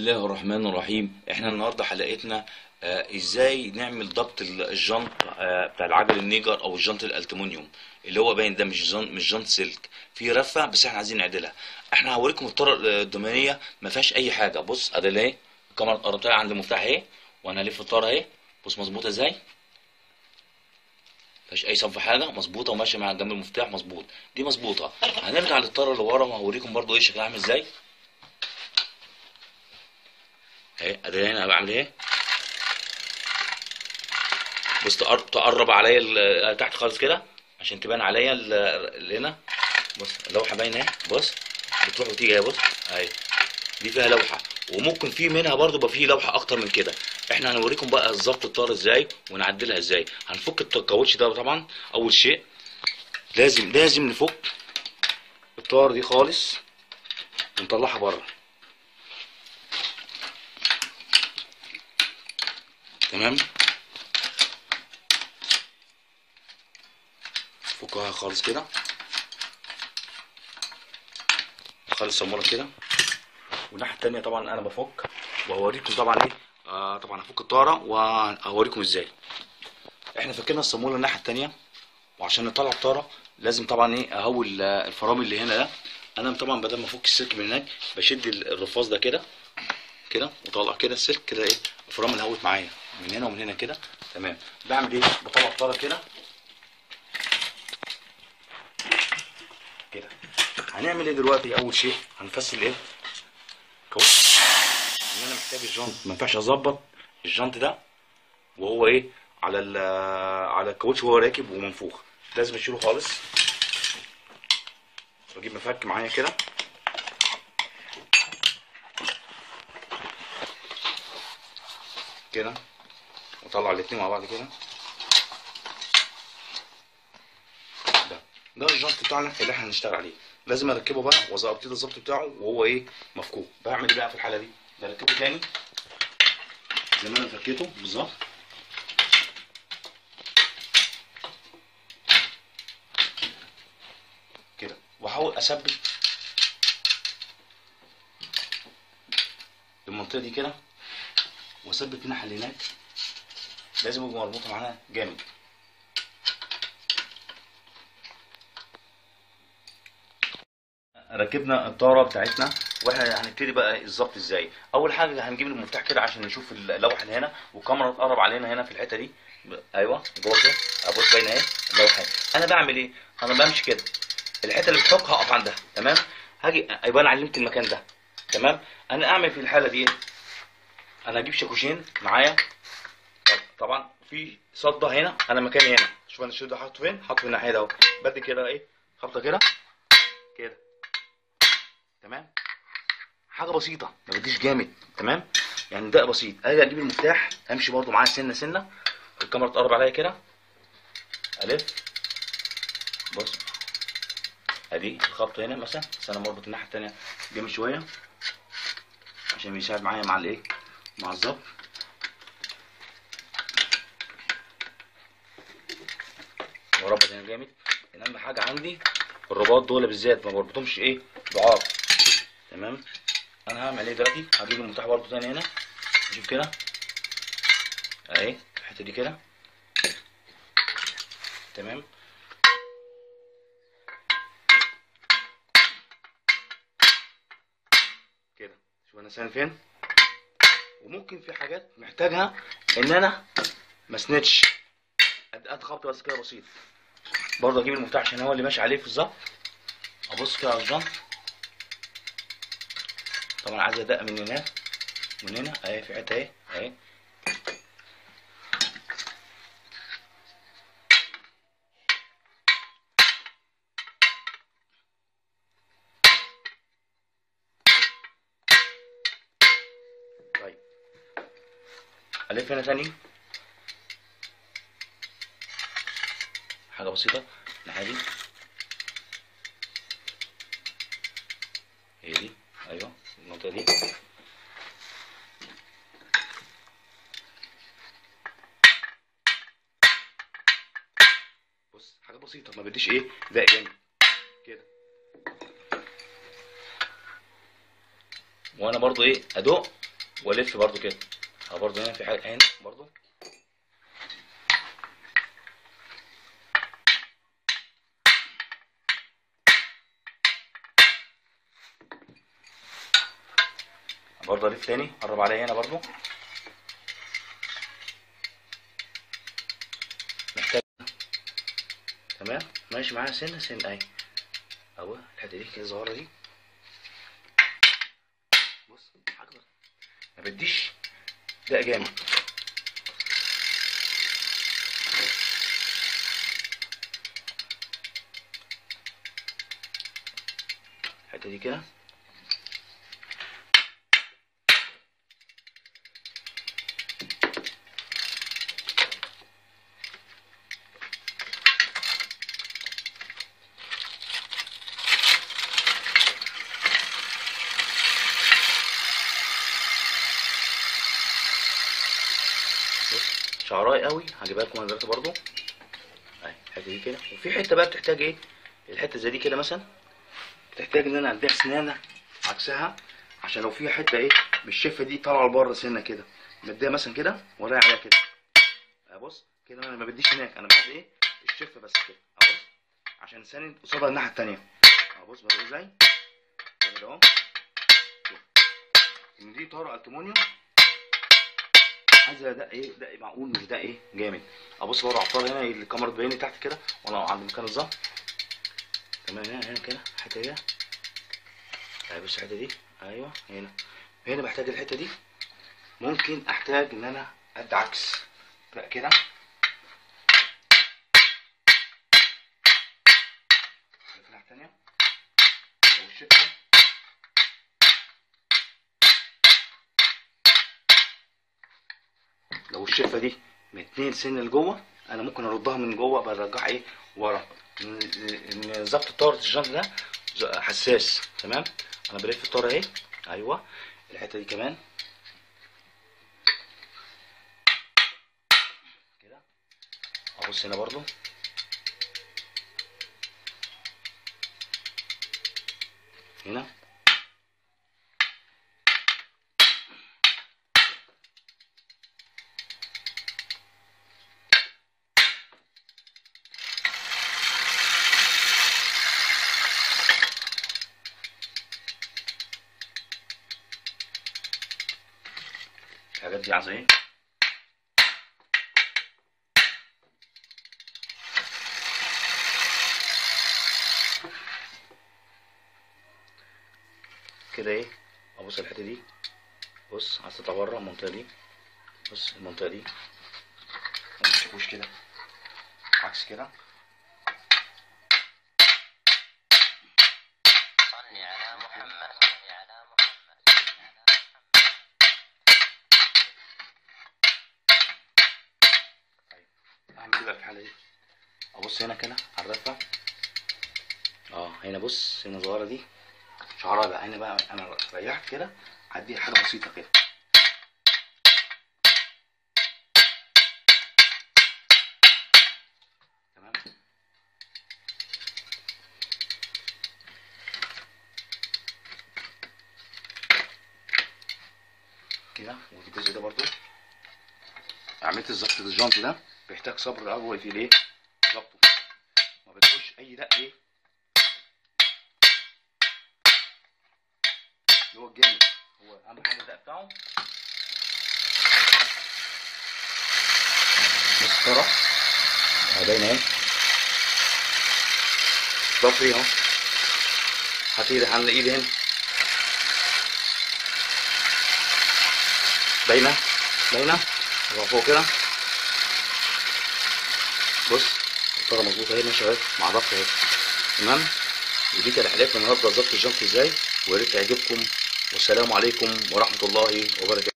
الله الرحمن الرحيم احنا النهارده حلقتنا آه ازاي نعمل ضبط ال- الجنط آه بتاع العجل النيجر او الجنط الالتمنيوم اللي هو باين ده مش جنط مش جنط سلك في رفه بس احنا عايزين نعدلها احنا هوريكم الطرق الدومانيه ما فيهاش اي حاجه بص ادي اهي الكاميرا قربتها عند المفتاح اهي وانا هلف الطاره اهي بص مظبوطه ازاي مفيهاش اي صنف حاجه مظبوطه وماشيه مع جنب المفتاح مظبوط دي مظبوطه هنرجع للطاره اللي ورا وهوريكم برضو ايه شكلها عامل ازاي اهي ادي هنا بعمل ايه بص تقر- تقرب عليا ال- تحت خالص كده عشان تبان عليا ال- اللي هنا بص اللوحه باينه اهي بص بتروح وتيجي اهي بص اهي دي فيها لوحه وممكن في منها برضو بقى في لوحه اكتر من كده احنا هنوريكم بقى الظبط الطار ازاي ونعدلها ازاي هنفك الت- الكاوتش ده طبعا اول شيء لازم لازم نفك الطار دي خالص ونطلعها بره تمام فكها خالص كده خالص الصامولة كده والناحية التانية طبعا انا بفك وهوريكم طبعا ايه آه طبعا هفك الطارة وهوريكم ازاي احنا فكينا الصامولة الناحية التانية وعشان نطلع الطارة لازم طبعا ايه اهوي ال- الفرامل اللي هنا ده انا طبعا بدل ما افك السلك من هناك بشد ال- الرفاص ده كده كده وطلع كده السلك كده ايه الفرامل هوت معايا من هنا ومن هنا كده تمام بعمل ايه بطلع الطاره كده كده هنعمل ايه دلوقتي اول شيء هنفصل ايه كاوتش ان انا محتاج الجنط ما ينفعش اظبط الجنط ده وهو ايه على ال على الكاوتش وهو راكب ومنفوخ لازم اشيله خالص واجيب مفك معايا كده كده وطلع الاتنين مع بعض كده ده ده الجنط بتاعنا اللي احنا هنشتغل عليه لازم اركبه بقى وابتدي الظبط بتاعه وهو ايه مفكوك بعمل ايه بقى في الحاله دي بركبه تاني زي ما انا فكيته بالظبط كده واحاول اثبت المنطقه دي كده واثبت الناحيه اللي هناك لازم يبقى مربوطه معانا جامد ركبنا الطاره بتاعتنا واحنا هنبتدي بقى الظبط ازاي اول حاجه هنجيب المفتاح كده عشان نشوف اللوحه اللي هنا والكاميرا تقرب علينا هنا في الحته دي ب- ايوه جوه كده ابص باينه اهي اللوحه اهي. انا بعمل ايه انا بمشي كده الحته اللي بتفك هقف عندها تمام هاجي يبقى انا علمت المكان ده تمام انا اعمل في الحاله دي ايه انا اجيب شاكوشين معايا طب- طبعا في صدى هنا انا مكاني هنا شوف انا الشد ده حاطه فين حاطه في الناحيه ده اهو بدي كده ايه خبطه كده كده تمام حاجه بسيطه ما بديش جامد تمام يعني ده بسيط اجي اجيب المفتاح امشي برضو معاه سنه سنه الكاميرا تقرب عليا كده الف بص ادي الخبط هنا مثلا بس انا مربط الناحيه التانيه جامد شويه عشان يساعد معايا مع الايه مع الظبط واربط هنا جامد ان اهم حاجه عندي الرباط دول بالذات ما بربطهمش ايه ضعاف تمام انا هعمل ايه دلوقتي هجيب المفتاح برضه تاني هنا شوف كده اهي الحته دي كده تمام كده شوف انا سان فين وممكن في حاجات محتاجها ان انا ما اسندش قد قد خبط بس كده بسيط برضه اجيب المفتاح عشان هو اللي ماشي عليه في الظبط ابص كده على الجنط طبعا عايز ادق من هنا من هنا اهي في حته اهي اهي طيب الف هنا تاني حاجه بسيطه الناحيه دي هي دي ايوه المنطقه دي بص حاجه بسيطه ما بديش ايه ده جامد كده وانا برضو ايه ادق والف برضو كده اه برضو هنا في حاجه هنا برضو برضو الف تاني قرب عليا هنا برضو محتاج تمام ماشي معايا سنه سنه اهي اهو الحته دي كده صغيره دي بص اكبر ما بديش ده جامد الحته دي كده بص شعراي قوي هجيبها لكم انا دلوقتي برضو اهي الحته دي كده وفي حته بقى بتحتاج ايه الحته زي دي كده مثلا بتحتاج ان انا اديها سنانه عكسها عشان لو في حته ايه بالشفه دي طالعه لبره سنه كده بديها مثلا كده ورايح عليها كده أهي بص كده انا ما بديش هناك انا بدي ايه الشفه بس كده أهو بص عشان ساند قصادها الناحيه التانيه اهو بص بدوق ازاي كده اهو شوف. ان دي طاره الكترونيوم عايزه ده ايه ده معقول مش ده ايه جامد ابص بره عطار هنا الكاميرا تبين لي تحت كده وانا عند مكان الظهر تمام هنا هنا كده الحته دي اهي بص الحته دي ايوه هنا هنا بحتاج الحته دي ممكن احتاج ان انا ادي عكس لا كده في الناحيه التانيه لو الشكل لو الشفه دي من اتنين سن لجوه انا ممكن اردها من جوه برجعها ايه ورا ان إن ظبط طاره الجنط ده ز- حساس تمام انا بلف الطاره اهي ايوه الحته دي كمان كده ابص هنا برضو هنا الحاجات دي عايزه ايه كده ايه ابص الحته دي بص عايز تطلع بره المنطقه دي بص المنطقه دي ما تمسكوش كده عكس كده صل على محمد صل على محمد اعمل ايه بقى في الحاله دي ابص هنا كده على الرفه اه هنا بص هنا صغيره دي شعرها بقى هنا بقى انا ريحت كده هديها حاجه بسيطه كده تمام كده والجزء ده برضو عمليه الظبط الجنط ده بيحتاج صبر قوي في الايه ظبطه ما بتقولش اي دق ايه اللي هو الجامد هو اهم حاجه الدق بتاعه مسطره اهي باينه اهي ضفري اهو هطير على ايدي هنا باينه باينه يبقى فوق كده بص الطاره مظبوطه اهي ماشيه اهي مع ضغط اهي تمام ودي كانت حلقتنا النهارده ظبط الجنط ازاي ويا ريت تعجبكم والسلام عليكم ورحمه الله وبركاته